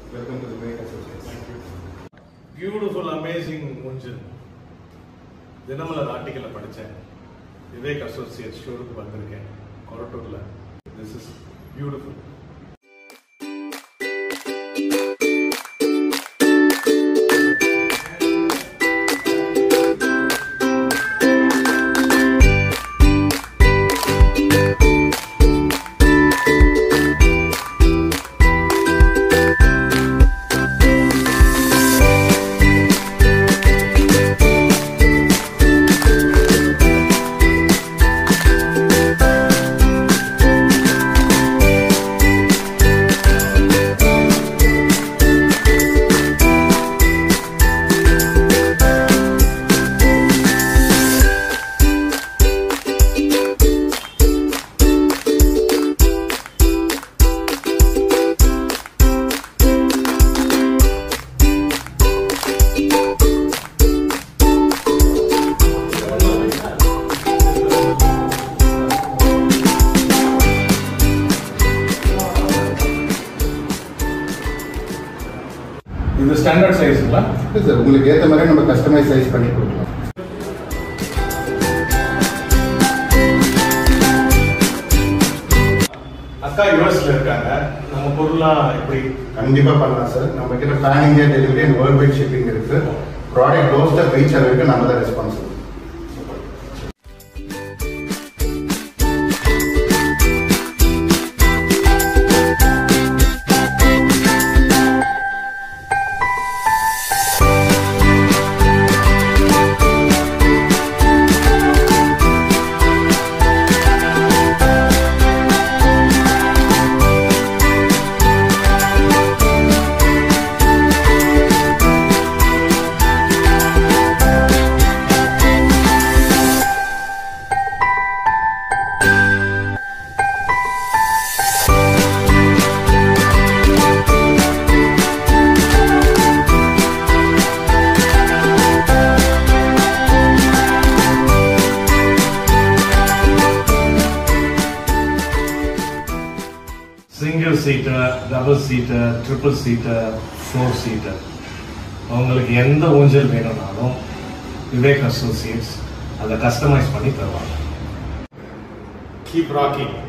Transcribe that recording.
welcome to the Mac Associates beautiful amazing ஊஞ்சல் தினமலர் ஆர்டிக்கலை படித்தேன் விவேக் அசோசியேட் ஷோருக்கு வந்திருக்கேன் கொரட்டூரில் திஸ் இஸ் பியூட்டிஃபுல் இது ஸ்டாண்டர்ட் சைஸுங்களா இல்லை சார் உங்களுக்கு ஏற்ற மாதிரி நம்ம கஸ்டமைஸ் சைஸ் பண்ணி கொடுக்கலாம் அக்கா யூஎஸ்ல இருக்காங்க நம்ம பொருள்லாம் எப்படி கண்டிப்பா பண்ணலாம் சார் நம்ம கிட்ட pan India delivery and world wide shipping இருக்கு ப்ராடக்ட் டோஸ்டர் ரீச் ஆகிறதுக்கு நம்ம தான் responsible single seater double seater triple seater four seater உங்களுக்கு எந்த ஊஞ்சல் வேணும்னாலும் விவேக் அசோசியேட்ஸ் அதை கஸ்டமைஸ் பண்ணி தருவாங்க கீப் ராக்கிங்